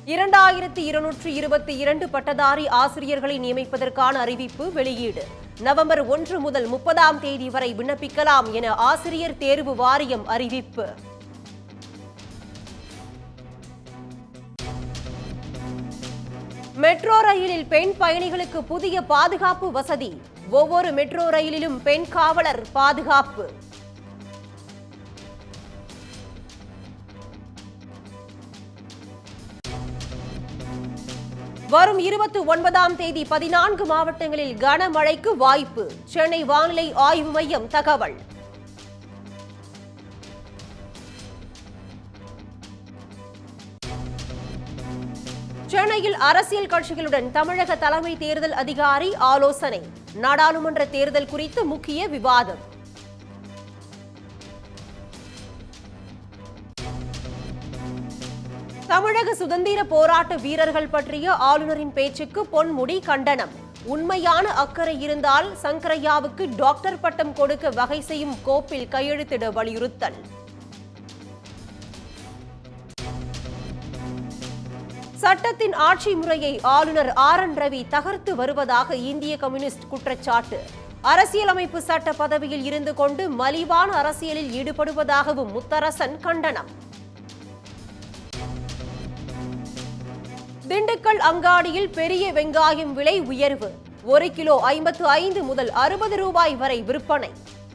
இரண்டாயிரத்தி இருநூற்று இருபத்தி இரண்டு பட்டதாரி ஆசிரியர்களை நியமிப்பதற்கான அறிவிப்பு வெளியீடு நவம்பர் ஒன்று முதல் முப்பதாம் தேதி வரை விண்ணப்பிக்கலாம் என ஆசிரியர் தேர்வு வாரியம் அறிவிப்பு மெட்ரோ ரயிலில் பெண் பயணிகளுக்கு புதிய பாதுகாப்பு வசதி ஒவ்வொரு மெட்ரோ ரயிலிலும் பெண் காவலர் பாதுகாப்பு வரும் இருபத்தி ஒன்பதாம் தேதி பதினான்கு மாவட்டங்களில் கனமழைக்கு வாய்ப்பு சென்னை வானிலை ஆய்வு மையம் தகவல் சென்னையில் அரசியல் கட்சிகளுடன் தமிழக தலைமை தேர்தல் அதிகாரி ஆலோசனை நாடாளுமன்ற தேர்தல் குறித்து முக்கிய விவாதம் தமிழக சுதந்திர போராட்ட வீரர்கள் பற்றிய ஆளுநரின் பேச்சுக்கு பொன்முடி கண்டனம் உண்மையான அக்கறை இருந்தால் சங்கரையாவுக்கு டாக்டர் பட்டம் கொடுக்க வகை செய்யும் கோப்பில் கையெழுத்திட வலியுறுத்தல் சட்டத்தின் ஆட்சி முறையை ஆளுநர் ஆர் என் ரவி தகர்த்து வருவதாக இந்திய கம்யூனிஸ்ட் குற்றச்சாட்டு அரசியலமைப்பு சட்ட பதவியில் இருந்து கொண்டு மலிவான அரசியலில் ஈடுபடுவதாகவும் முத்தரசன் கண்டனம் திண்டுக்கல் அங்காடியில் பெரிய வெங்காயம் விலை உயர்வு ஒரு கிலோ ஐம்பத்து ஐந்து முதல் அறுபது ரூபாய் வரை விற்பனை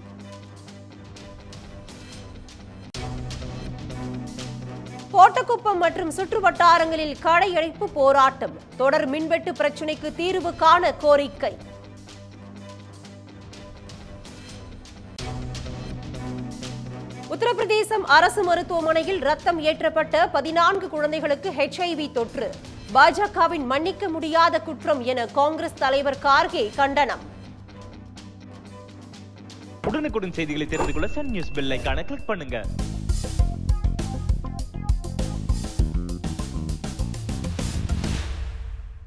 கோட்டக்குப்பம் மற்றும் சுற்றுவட்டாரங்களில் கடையடைப்பு போராட்டம் தொடர் மின்வெட்டு பிரச்சினைக்கு தீர்வு காண கோரிக்கை உத்தரப்பிரதேசம் அரசு மருத்துவமனையில் ரத்தம் ஏற்றப்பட்ட பதினான்கு குழந்தைகளுக்கு ஹெச்ஐவி தொற்று பாஜகவின் மன்னிக்க முடியாத குற்றம் என காங்கிரஸ் தலைவர் கார்கே கண்டனம் உடனுக்குடன் செய்திகளை தெரிந்து கொள்ள சன் நியூஸ் பெல் ஐகானை கிளிக் பண்ணுங்க